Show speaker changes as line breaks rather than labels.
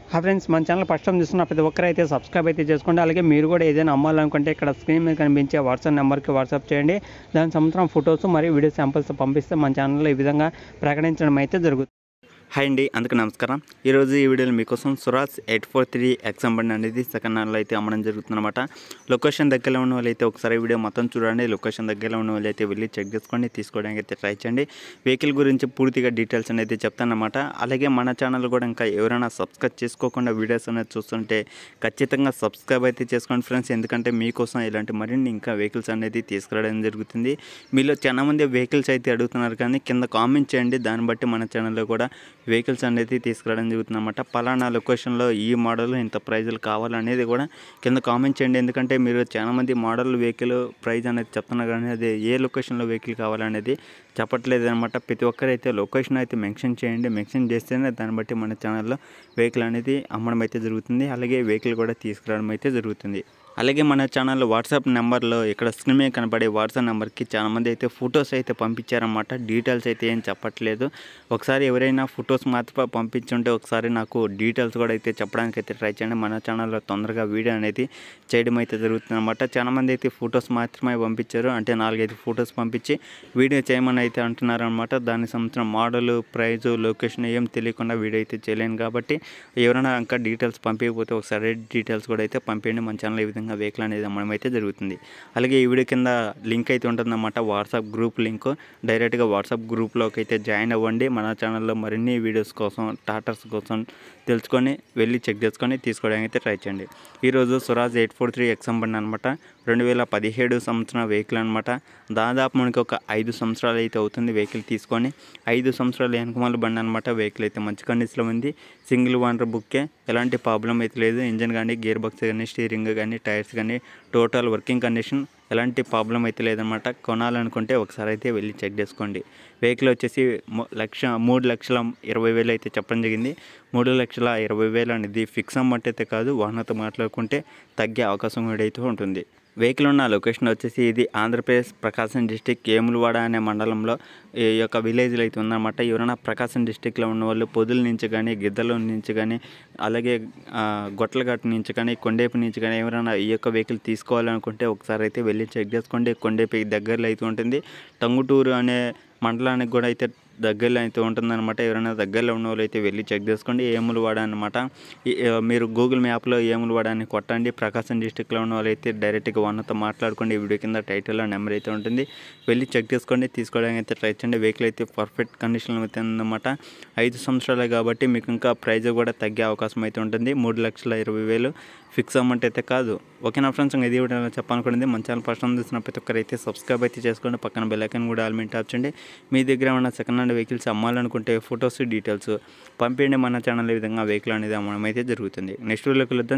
హా ఫ్రెండ్స్ మన channel first time చూస్తున్న ప్రతి ఒక్కరు అయితే సబ్స్క్రైబ్ అయితే చేసుకోండి అలాగే మీరు కూడా ఏదైనా అమ్మాలనుకుంటే ఇక్కడ స్క్రీన్ మీద కనిపించే వాట్సాప్ నెంబర్కి వాట్సాప్ చేయండి దాని సంవత్సరం ఫొటోస్ మరియు వీడియో శాంపిల్స్ పంపిస్తే మన ఛానల్లో ఈ విధంగా ప్రకటించడం అయితే జరుగుతుంది
హాయ్ అండి అందుకు నమస్కారం ఈరోజు ఈ వీడియోలో మీకోసం Suraj eight four three exam బండి అనేది సెకండ్ హ్యాండ్లో అయితే అమ్మడం జరుగుతుందన్నమాట లొకేషన్ దగ్గరలో ఉన్న వాళ్ళైతే ఒకసారి ఈ వీడియో మొత్తం చూడండి లొకేషన్ దగ్గరలో ఉన్న వాళ్ళైతే వెళ్ళి చెక్ చేసుకోండి తీసుకోవడానికి అయితే ట్రై చేయండి వెహికల్ గురించి పూర్తిగా డీటెయిల్స్ అనేది చెప్తానమాట అలాగే మన ఛానల్ కూడా ఇంకా ఎవరైనా సబ్స్క్రైబ్ చేసుకోకుండా వీడియోస్ అనేది చూస్తుంటే ఖచ్చితంగా సబ్స్క్రైబ్ అయితే చేసుకోండి ఫ్రెండ్స్ ఎందుకంటే మీకోసం ఇలాంటి మరిన్ని ఇంకా వెహికల్స్ అనేది తీసుకురావడం జరుగుతుంది మీలో చాలా మంది వెహికల్స్ అయితే అడుగుతున్నారు కానీ కింద కామెంట్ చేయండి దాన్ని బట్టి మన ఛానల్లో కూడా వెహికల్స్ అనేది తీసుకురావడం జరుగుతుంది అనమాట పలానా లొకేషన్లో ఈ మోడల్ ఇంత ప్రైజులు కావాలనేది కూడా కింద కామెంట్ చేయండి ఎందుకంటే మీరు చాలా మంది మోడల్ వెహికల్ ప్రైజ్ అనేది చెప్తున్నారు కానీ అది ఏ లొకేషన్లో వెహికల్ కావాలనేది చెప్పట్లేదు అనమాట ప్రతి ఒక్కరైతే లొకేషన్ అయితే మెన్షన్ చేయండి మెన్షన్ చేస్తేనే దాన్ని బట్టి మన ఛానల్లో వెహికల్ అనేది అమ్మడం అయితే జరుగుతుంది అలాగే వెహికల్ కూడా తీసుకురావడం అయితే జరుగుతుంది అలాగే మన ఛానల్లో వాట్సాప్ నెంబర్లో ఇక్కడ స్క్రీన్ మీద కనబడే వాట్సాప్ నెంబర్కి చాలామంది అయితే ఫొటోస్ అయితే పంపించారన్నమాట డీటెయిల్స్ అయితే ఏం చెప్పట్లేదు ఒకసారి ఎవరైనా ఫొటోస్ మాత్రమే పంపించుంటే ఒకసారి నాకు డీటెయిల్స్ కూడా అయితే చెప్పడానికి అయితే ట్రై చేయండి మన ఛానల్లో తొందరగా వీడియో అనేది చేయడం అయితే జరుగుతుంది అనమాట చాలామంది అయితే ఫొటోస్ మాత్రమే పంపించారు అంటే నాలుగైదు ఫొటోస్ పంపించి వీడియో చేయమని అయితే అంటున్నారు అనమాట దాని సంవత్సరం మోడల్ ప్రైజు లొకేషన్ ఏం తెలియకుండా వీడియో అయితే చేయలేను కాబట్టి ఎవరైనా ఇంకా డీటెయిల్స్ పంపించకపోతే ఒకసారి డీటెయిల్స్ కూడా అయితే పంపించండి మన ఛానల్ ఈ విధంగా వెహికల్ అనేది అమ్మడం అయితే జరుగుతుంది అలాగే ఈ వీడియో కింద లింక్ అయితే ఉంటుందన్నమాట వాట్సాప్ గ్రూప్ లింక్ డైరెక్ట్గా వాట్సాప్ గ్రూప్లోకి అయితే జాయిన్ అవ్వండి మన ఛానల్లో మరిన్ని వీడియోస్ కోసం టాటర్స్ కోసం తెలుసుకొని వెళ్ళి చెక్ చేసుకొని తీసుకోవడానికి అయితే ట్రై చేయండి ఈరోజు Suraj eight four three exam బండి అనమాట రెండు వేల పదిహేడు సంవత్సరం వెహికల్ అనమాట దాదాపు మనకి ఒక ఐదు సంవత్సరాలు అయితే అవుతుంది వెహికల్ తీసుకొని ఐదు సంవత్సరాలు వెనకమాల బండి అనమాట వెహికల్ అయితే మంచి కండిషన్లో ఉంది సింగిల్ ఓనర్ బుక్కే ఎలాంటి ప్రాబ్లం అయితే లేదు ఇంజన్ కానీ గేర్ బాక్స్ కానీ స్టీరింగ్ కానీ టైర్స్ కానీ టోటల్ వర్కింగ్ కండిషన్ ఎలాంటి ప్రాబ్లం అయితే లేదనమాట కొనాలనుకుంటే ఒకసారి అయితే వెళ్ళి చెక్ చేసుకోండి వెహికల్ వచ్చేసి మొ- లక్ష మూడు లక్షల ఇరవై వేలు అయితే చెప్పడం జరిగింది మూడు లక్షల ఇరవై వేలు అనేది ఫిక్స్ అమౌంట్ అయితే కాదు వాహనతో మాట్లాడుకుంటే తగ్గే అవకాశం కూడా అయితే ఉంటుంది వెహికల్ ఉన్న లొకేషన్ వచ్చేసి ఇది ఆంధ్రప్రదేశ్ ప్రకాశం డిస్టిక్ ఏములవాడ అనే మండలంలో ఈ యొక్క విలేజ్లో అయితే ఉందన్నమాట ఎవరైనా ప్రకాశం డిస్టిక్లో ఉన్న వాళ్ళు పొదుల నుంచి కానీ గిద్దల నుంచి కానీ అలాగే ఆ, గొట్లగట్టు నుంచి కానీ కొండేపు నుంచి కానీ ఎవరైనా ఈ యొక్క వెహికల్ తీసుకోవాలనుకుంటే ఒకసారి అయితే వెళ్ళి చెక్ చేసుకోండి కొండేపు దగ్గరలో అయితే ఉంటుంది టంగుటూరు అనే మండలానికి కూడా అయితే దగ్గరలో అయితే ఉంటుందన్నమాట ఎవరైనా దగ్గరలో ఉన్న వాళ్ళు అయితే వెళ్ళి చెక్ చేసుకోండి ఏములు వాడ అనమాట ఈ- ఆ, మీరు గూగుల్ మ్యాప్లో ఏములు వాడ అని కొట్టండి ప్రకాశం డిస్టిక్లో ఉన్న వాళ్ళు అయితే డైరెక్ట్గా వన్తో మాట్లాడుకోండి ఈ వీడియో కింద టైటిల్లో నెంబర్ అయితే ఉంటుంది వెళ్ళి చెక్ చేసుకోండి తీసుకోవడానికి అయితే ట్రై చేయండి వెహికల్ అయితే పర్ఫెక్ట్ కండిషన్లో అయితే ఉందన్నమాట ఐదు సంవత్సరాలే కాబట్టి మీకు ఇంకా ప్రైజ్ కూడా తగ్గే అవకాశం అయితే ఉంటుంది మూడు లక్షల ఇరవై వేలు ఫిక్స్ అమౌంట్ అయితే కాదు ఓకేనా ఫ్రెండ్స్ ఇంకా ఇది కూడా చెప్పాలనుకున్నది మన ఛానల్ ఫస్ట్ టైం చూసిన ప్రతి ఒక్కరు అయితే సబ్స్క్రైబ్ అయితే చేసుకోండి పక్కన బెల్ ఐకాన్ కూడా ఆల్మెంట్ ట్యాప్ చేయండి మీ దగ్గర ఉన్న సెకండ్ హ్యాండ్ వెహికల్స్ అమ్మాలనుకుంటే ఫొటోస్ డీటెయిల్స్ పంపించండి మన ఛానల్ ఈ విధంగా వెహికల్ అనేది అమ్మడం అయితే జరుగుతుంది నెక్స్ట్ వీడియోకి వెళ్దాం